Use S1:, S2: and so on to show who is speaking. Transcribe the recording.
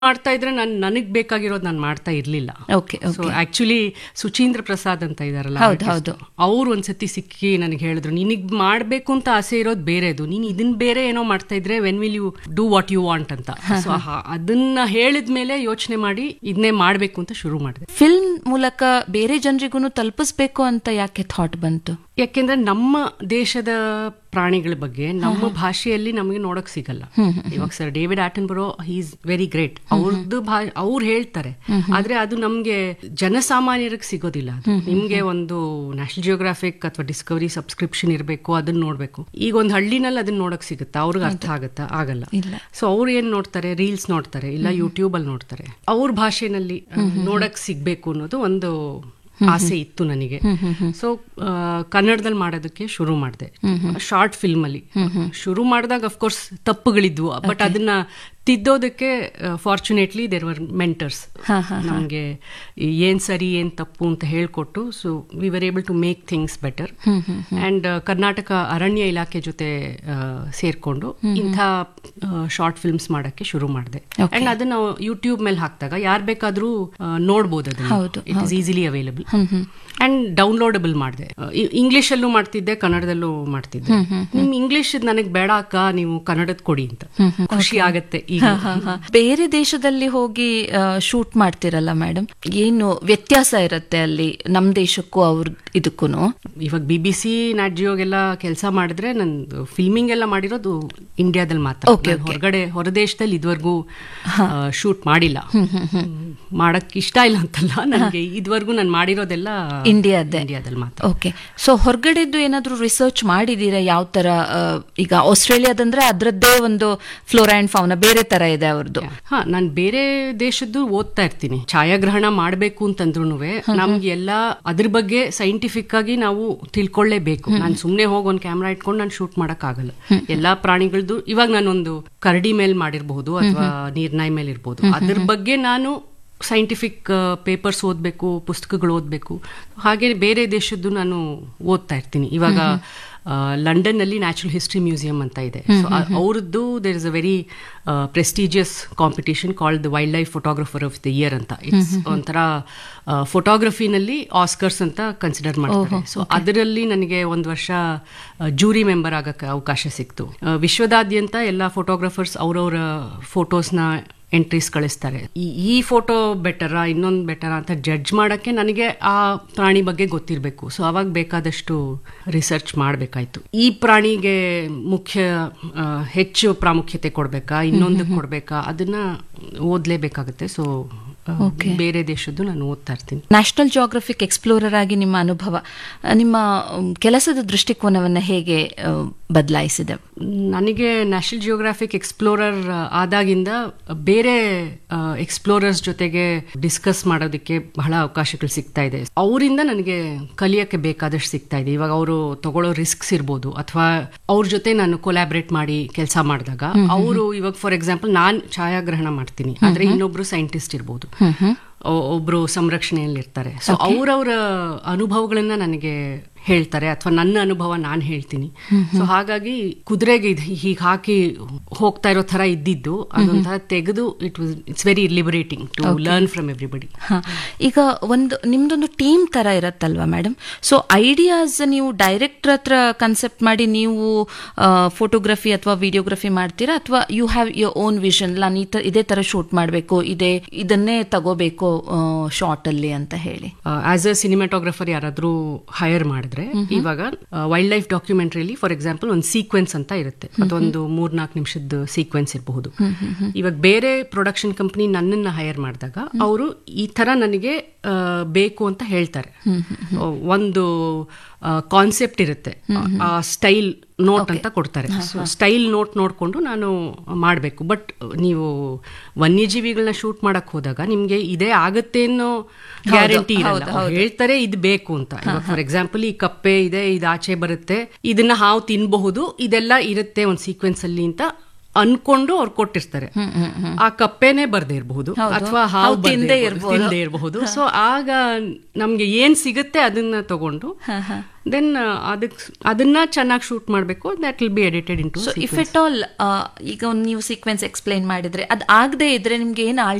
S1: ಮಾಡ್ತಾ ಇದ್ರೆ ನಾನು ನನಗ್ ಬೇಕಾಗಿರೋದು ನಾನು ಮಾಡ್ತಾ ಇರ್ಲಿಲ್ಲ
S2: okay
S1: so actually Suchindra Prasad ಅಂತ ಇದಾರಲ್ಲ
S2: ಹೌದು, ಹೌದು.
S1: ಅವ್ರು ಒಂದ್ಸತಿ ಸಿಕ್ಕಿ ನನಗೆ ಹೇಳಿದ್ರು ನಿನಗ್ ಮಾಡ್ಬೇಕು ಅಂತ ಆಸೆ ಇರೋದು ಬೇರೆದು ನೀನ್ ಇದನ್ ಬೇರೆ ಏನೋ ಮಾಡ್ತಾ ಇದ್ರೆ when will you do what you want ಅಂತ ಸೊ ಅದನ್ನ ಹೇಳಿದ್ಮೇಲೆ ಯೋಚನೆ ಮಾಡಿ ಇದನ್ನೇ ಮಾಡ್ಬೇಕು ಅಂತ ಶುರು ಮಾಡಿದೆ
S2: ಫಿಲ್ಮ್ ಮೂಲಕ ಬೇರೆ ಜನರಿಗೂ ತಲುಪಿಸ್ಬೇಕು ಅಂತ ಯಾಕೆ ಥಾಟ್ ಬಂತು
S1: ಯಾಕೆಂದ್ರೆ ನಮ್ಮ ದೇಶದ ಪ್ರಾಣಿಗಳ ಬಗ್ಗೆ ನಮ್ಮ ಭಾಷೆಯಲ್ಲಿ ನಮಗೆ ನೋಡಕ್ ಸಿಗಲ್ಲ ಇವಾಗ ಸರ್ ಡೇವಿಡ್ ಆಟನ್ ಬರೋ ಈಸ್ ವೆರಿ ಗ್ರೇಟ್ ಅವ್ರದ್ದು ಅವ್ರು ಹೇಳ್ತಾರೆ ಆದ್ರೆ ಅದು ನಮ್ಗೆ ಜನಸಾಮಾನ್ಯರಿಗೆ ಸಿಗೋದಿಲ್ಲ ಅದು ನಿಮ್ಗೆ ಒಂದು ನ್ಯಾಷನಲ್ ಜಿಯೋಗ್ರಾಫಿಕ್ ಅಥವಾ ಡಿಸ್ಕವರಿ ಸಬ್ಸ್ಕ್ರಿಪ್ಷನ್ ಇರಬೇಕು ಅದನ್ನ ನೋಡ್ಬೇಕು ಈಗ ಒಂದು ಹಳ್ಳಿನಲ್ಲಿ ಅದನ್ನ ನೋಡಕ್ ಸಿಗುತ್ತಾ ಅವ್ರಿಗೆ ಅರ್ಥ ಆಗತ್ತಾ ಆಗಲ್ಲ
S2: ಇಲ್ಲ.
S1: ಸೊ ಅವ್ರು ಏನ್ ನೋಡ್ತಾರೆ ರೀಲ್ಸ್ ನೋಡ್ತಾರೆ ಇಲ್ಲ ಯೂಟ್ಯೂಬ್ ಅಲ್ಲಿ ನೋಡ್ತಾರೆ ಅವ್ರ ಭಾಷೆನಲ್ಲಿ ಆ, ನೋಡಕ್ ಸಿಗ್ಬೇಕು ಅನ್ನೋದು ಒಂದು ಆಸೆ ಇತ್ತು ನನಗೆ ಸೊ ಕನ್ನಡದಲ್ಲಿ ಮಾಡೋದಕ್ಕೆ ಶುರು ಮಾಡಿದೆ ಶಾರ್ಟ್ ಫಿಲ್ಮ್ ಅಲ್ಲಿ ಶುರು ಮಾಡಿದಾಗ ಅಫ್ಕೋರ್ಸ್ ತಪ್ಪುಗಳಿದ್ವು ಬಟ್ ಅದನ್ನ ತಿದ್ದೋದಕ್ಕೆ ಫಾರ್ಚುನೇಟ್ಲಿ ದೇರ್ ವರ್ ಮೆಂಟರ್ಸ್ ನಮಗೆ ಏನ್ ಸರಿ ಏನ್ ತಪ್ಪು ಅಂತ ಹೇಳ್ಕೊಟ್ಟು so we were able to make things better and Karnataka ಅರಣ್ಯ ಇಲಾಖೆ ಜೊತೆ ಆ, ಸೇರ್ಕೊಂಡು ಇಂಥ ಶಾರ್ಟ್ ಫಿಲ್ಮ್ಸ್ ಮಾಡಕ್ಕೆ ಶುರು ಮಾಡಿದೆ ಅಂಡ್ ಅದನ್ನ ಯೂಟ್ಯೂಬ್ ಮೇಲೆ ಹಾಕಿದಾಗ ಯಾರು ಬೇಕಾದ್ರೂ ಆ, ನೋಡ್ಬೋದು ಅದನ್ನ it is easily available and downloadable ಮಾಡಿದೆ ಇಂಗ್ಲಿಷ್ ಅಲ್ಲೂ ಮಾಡ್ತಿದ್ದೆ ಕನ್ನಡದಲ್ಲೂ ಮಾಡ್ತಿದ್ದೆ ನಿಮ್ ಇಂಗ್ಲಿಷ್ ನನಗೆ ಬೇಡ ಅಕ್ಕ ನೀವು ಕನ್ನಡದ ಕೊಡಿ ಅಂತ ಖುಷಿ ಆಗತ್ತೆ ಈಗ
S2: ಬೇರೆ ದೇಶದಲ್ಲಿ ಹೋಗಿ ಶೂಟ್ ಮಾಡ್ತಿರಲ್ಲ ಮೇಡಮ್ ಏನು ವ್ಯತ್ಯಾಸ ಇರುತ್ತೆ ಅಲ್ಲಿ ನಮ್ ದೇಶಕ್ಕೂ ಅವ್ರ ಇದಕ್ಕೂ
S1: ಇವಾಗ ಬಿ ಬಿ ಸಿ ನಾಟ್ ಜಿಯೋಗೆಲ್ಲ ಕೆಲಸ ಮಾಡಿದ್ರೆ ನಂದು ಫಿಲ್ಮಿಂಗ್ ಎಲ್ಲ ಮಾಡಿರೋದು ಇಂಡಿಯಾದಲ್ಲಿ ಮಾತ್ರ ನಾನ್ ಹೊರಗಡೆ ಹೊರದೇಶದಲ್ಲಿ ಇದುವರೆಗೂ ಶೂಟ್ ಮಾಡಿಲ್ಲ ಮಾಡಕ್ ಇಷ್ಟ ಇಲ್ಲ ಅಂತಲ್ಲ ನನಗೆ ಇದುವರೆಗೂ ನಾನು ಮಾಡಿರೋದೆಲ್ಲ
S2: ಇಂಡಿಯಾದ್ದೇ.
S1: ಇಂಡಿಯಾದಲ್ಲಿ ಮಾತ್ರ
S2: ಓಕೆ ಸೊ ಹೊರಗಡೆದ್ದು ಏನಾದ್ರೂ ರಿಸರ್ಚ್ ಮಾಡಿದೀರಾ ಯಾವ ತರ ಆ, ಈಗ ಆಸ್ಟ್ರೇಲಿಯಾದಂದ್ರೆ ಅದರದ್ದೇ ಒಂದು ಫ್ಲೋರಾ ಅಂಡ್ ಫೌನ ಬೇರೆ ತರ ಇದೆ ಅವ್ರದ್ದು
S1: ಹಾ ನಾನು ಬೇರೆ ದೇಶದ್ದು ಓದ್ತಾ ಇರ್ತೀನಿ ಛಾಯಾಗ್ರಹಣ ಮಾಡ್ಬೇಕು ಅಂತಂದ್ರು ನಮ್ಗೆ ಎಲ್ಲ ಅದ್ರ ಬಗ್ಗೆ ಸೈಂಟಿಫಿಕ್ ಆಗಿ ನಾವು ತಿಳ್ಕೊಳ್ಳೇಬೇಕು ನಾನು ಸುಮ್ನೆ ಹೋಗಿ ಒಂದು ಕ್ಯಾಮ್ರಾ ಇಟ್ಕೊಂಡು ನಾನು ಶೂಟ್ ಮಾಡಕ್ ಆಗಲ್ಲ ಎಲ್ಲಾ ಪ್ರಾಣಿಗಳದ್ದು ಇವಾಗ ನಾನೊಂದು ಕರಡಿ ಮೇಲೆ ಮಾಡಿರ್ಬಹುದು ಅಥವಾ ನೀರ್ನಾಯಿ ಮೇಲೆ ಇರ್ಬೋದು ಅದ್ರ ಬಗ್ಗೆ ನಾನು ಸೈಂಟಿಫಿಕ್ ಪೇಪರ್ಸ್ ಓದಬೇಕು ಪುಸ್ತಕಗಳು ಓದಬೇಕು ಹಾಗೆ ಬೇರೆ ದೇಶದ್ದು ನಾನು ಓದ್ತಾ ಇರ್ತೀನಿ ಇವಾಗ ಲಂಡನ್ ನಲ್ಲಿ ನ್ಯಾಚುರಲ್ ಹಿಸ್ಟ್ರಿ ಮ್ಯೂಸಿಯಂ ಅಂತ ಇದೆ ಸೊ ಅವ್ರದ್ದು there is a very prestigious competition called the wild life photographer of the year ಅಂತ ಇಟ್ಸ್ ಒಂಥರ ಫೋಟೋಗ್ರಫಿನಲ್ಲಿ ಆಸ್ಕರ್ಸ್ ಅಂತ ಕನ್ಸಿಡರ್ ಮಾಡ್ತಾರೆ ಸೊ ಅದರಲ್ಲಿ ನನಗೆ ಒಂದು ವರ್ಷ ಜೂರಿ ಮೆಂಬರ್ ಆಗಕ್ಕೆ ಅವಕಾಶ ಸಿಕ್ತು ಆ, ವಿಶ್ವದಾದ್ಯಂತ ಎಲ್ಲ ಫೋಟೋಗ್ರಫರ್ಸ್ ಅವ್ರವ್ರ ಫೋಟೋಸ್ನ ಎಂಟ್ರೀಸ್ ಕಳಿಸ್ತಾರೆ ಈ ಈ ಫೋಟೋ ಬೆಟರಾ ಇನ್ನೊಂದು ಬೆಟರಾ ಅಂತ ಜಡ್ಜ್ ಮಾಡಕ್ಕೆ ನನಗೆ ಆ ಪ್ರಾಣಿ ಬಗ್ಗೆ ಗೊತ್ತಿರಬೇಕು ಸೊ ಅವಾಗ ಬೇಕಾದಷ್ಟು ರಿಸರ್ಚ್ ಮಾಡಬೇಕಾಯ್ತು ಈ ಪ್ರಾಣಿಗೆ ಮುಖ್ಯ ಆ, ಹೆಚ್ಚು ಪ್ರಾಮುಖ್ಯತೆ ಕೊಡ್ಬೇಕಾ ಇನ್ನೊಂದಕ್ಕೆ ಕೊಡ್ಬೇಕಾ ಅದನ್ನ ಓದ್ಲೇಬೇಕಾಗುತ್ತೆ ಸೊ ಬೇರೆ ದೇಶದ್ದು ನಾನು ಓದ್ತಾ ಇರ್ತೀನಿ
S2: ನ್ಯಾಷನಲ್ ಜಿಯೋಗ್ರಫಿಕ್ ಎಕ್ಸ್ಪ್ಲೋರರ್ ಆಗಿ ನಿಮ್ಮ ಅನುಭವ ಆ, ನಿಮ್ಮ ಮ್, ಕೆಲಸದ ದೃಷ್ಟಿಕೋನವನ್ನ ಹೇಗೆ ಬದಲಾಯಿಸಿದೆ
S1: ನನಗೆ ನ್ಯಾಷನಲ್ ಜಿಯೋಗ್ರಾಫಿಕ್ ಎಕ್ಸ್ಪ್ಲೋರರ್ ಆದಾಗಿಂದ ಬೇರೆ ಎಕ್ಸ್ಪ್ಲೋರರ್ಸ್ ಜೊತೆಗೆ ಡಿಸ್ಕಸ್ ಮಾಡೋದಕ್ಕೆ ಬಹಳ ಅವಕಾಶಗಳು ಸಿಗ್ತಾ ಇದೆ ಅವರಿಂದ ನನಗೆ ಕಲಿಯಕ್ಕೆ ಬೇಕಾದಷ್ಟು ಸಿಗ್ತಾ ಇದೆ ಇವಾಗ ಅವರು ತಗೊಳ್ಳೋ ರಿಸ್ಕ್ಸ್ ಇರ್ಬೋದು ಅಥವಾ ಅವ್ರ ಜೊತೆ ನಾನು ಕೊಲಾಬ್ರೇಟ್ ಮಾಡಿ ಕೆಲಸ ಮಾಡಿದಾಗ ಅವರು ಇವಾಗ ಫಾರ್ ಎಕ್ಸಾಂಪಲ್ ನಾನ್ ಛಾಯಾಗ್ರಹಣ ಮಾಡ್ತೀನಿ ಆದ್ರೆ ಇನ್ನೊಬ್ರು ಸೈಂಟಿಸ್ಟ್ ಇರ್ಬೋದು ಒ- ಒಬ್ರು ಸಂರಕ್ಷಣೆಯಲ್ಲಿ ಇರ್ತಾರೆ ಸೊ ಅವ್ರವ್ರ ಅನುಭವಗಳನ್ನ ನನಗೆ ಹೇಳ್ತಾರೆ ಅಥವಾ ನನ್ನ ಅನುಭವ ನಾನು ಹೇಳ್ತೀನಿ ಸೊ ಹಾಗಾಗಿ ಕುದುರೆಗೆ ಹೀಗೆ ಹಾಕಿ ಹೋಗ್ತಾ ಇರೋ ತರ ಇದ್ದಿದ್ದು ಅದೊಂಥರ ತೆಗೆದು it was it's very liberating to learn from everybody
S2: ಹ. ಈಗ ಒಂದು ನಿಮ್ದೊಂದು ಟೀಮ್ ತರ ಇರತ್ತಲ್ವಾ ಮೇಡಮ್ ಸೊ ಐಡಿಯಾಸ್ ನೀವು ಡೈರೆಕ್ಟರ್ ಹತ್ರ ಕನ್ಸೆಪ್ಟ್ ಮಾಡಿ ನೀವು ಫೋಟೋಗ್ರಫಿ ಅಥವಾ ವಿಡಿಯೋಗ್ರಫಿ ಮಾಡ್ತೀರಾ ಅಥವಾ you have your own vision ನಾನು ಈ ತರ ಇದೇ ತರ ಶೂಟ್ ಮಾಡಬೇಕು ಇದೇ ಇದನ್ನೇ ತಗೋಬೇಕು ಶಾರ್ಟ್ ಅಲ್ಲಿ ಅಂತ ಹೇಳಿ
S1: ಆಸ್ ಅ ಸಿನಿಮಾಟೋಗ್ರಫರ್ ಯಾರಾದ್ರೂ ಹೈರ್ ಮಾಡಿದ್ರೆ ಇವಾಗ ವೈಲ್ಡ್ ಲೈಫ್ ಡಾಕ್ಯುಮೆಂಟ್ರಿಯಲ್ಲಿ ಫಾರ್ ಎಕ್ಸಾಂಪಲ್ ಒಂದು ಸೀಕ್ವೆನ್ಸ್ ಅಂತ ಇರುತ್ತೆ ಅಥವಾ ಒಂದು ಮೂರ್ನಾಲ್ಕು ನಿಮಿಷದ ಸೀಕ್ವೆನ್ಸ್ ಇರಬಹುದು ಇವಾಗ ಬೇರೆ ಪ್ರೊಡಕ್ಷನ್ ಕಂಪನಿ ನನ್ನನ್ನ ಹೈರ್ ಮಾಡಿದಾಗ ಅವರು ಈ ತರ ನನಗೆ ಆ, ಬೇಕು ಅಂತ ಹೇಳ್ತಾರೆ ಒಂದು ಕಾನ್ಸೆಪ್ಟ್ ಇರುತ್ತೆ ಆ ಸ್ಟೈಲ್ ನೋಟ್ ಅಂತ ಕೊಡ್ತಾರೆ ಸ್ಟೈಲ್ ನೋಟ್ ನೋಡ್ಕೊಂಡು ನಾನು ಮಾಡಬೇಕು ಬಟ್ ನೀವು ವನ್ಯಜೀವಿಗಳನ್ನ ಶೂಟ್ ಮಾಡಕ್ ಹೋದಾಗ ನಿಮ್ಗೆ ಇದೇ ಆಗತ್ತೆ ಅನ್ನೋ ಗ್ಯಾರಂಟಿ ಇರಲ್ಲ ಅವ್ರು ಹೇಳ್ತಾರೆ ಇದು ಬೇಕು ಅಂತ ಫಾರ್ ಎಕ್ಸಾಂಪಲ್ ಈ ಕಪ್ಪೆ ಇದೆ ಇದು ಆಚೆ ಬರುತ್ತೆ ಇದನ್ನ ಹಾವು ತಿನ್ಬಹುದು ಇದೆಲ್ಲ ಇರುತ್ತೆ ಒಂದು ಸೀಕ್ವೆನ್ಸ್ ಅಲ್ಲಿ ಅಂತ ಅನ್ಕೊಂಡು ಅವ್ರು ಕೊಟ್ಟಿರ್ತಾರೆ ಆ ಕಪ್ಪೆನೆ ಬರ್ದೇ ಇರಬಹುದು ಅಥವಾ ಹಾವು
S2: ಹಾವು ತಿಂದೇ
S1: ತಿಂದೇ
S2: ಇರ್ಬೋದು.
S1: ತಿಂದೇ ಇರಬಹುದು ಸೊ ಆಗ ನಮ್ಗೆ ಏನ್ ಸಿಗುತ್ತೆ ಅದನ್ನ ತಗೊಂಡು ದೆನ್ ಅದಕ್ ಅದನ್ನ ಚೆನ್ನಾಗಿ ಶೂಟ್ ಮಾಡಬೇಕು that will be edited in to
S2: so if at all ಈಗ ಒಂದ್ ನೀವು ಸೀಕ್ವೆನ್ಸ್ ಎಕ್ಸ್ಪ್ಲೈನ್ ಮಾಡಿದ್ರೆ ಅದ್ ಆಗದೆ ಇದ್ರೆ ನಿಮ್ಗೆ ಏನ್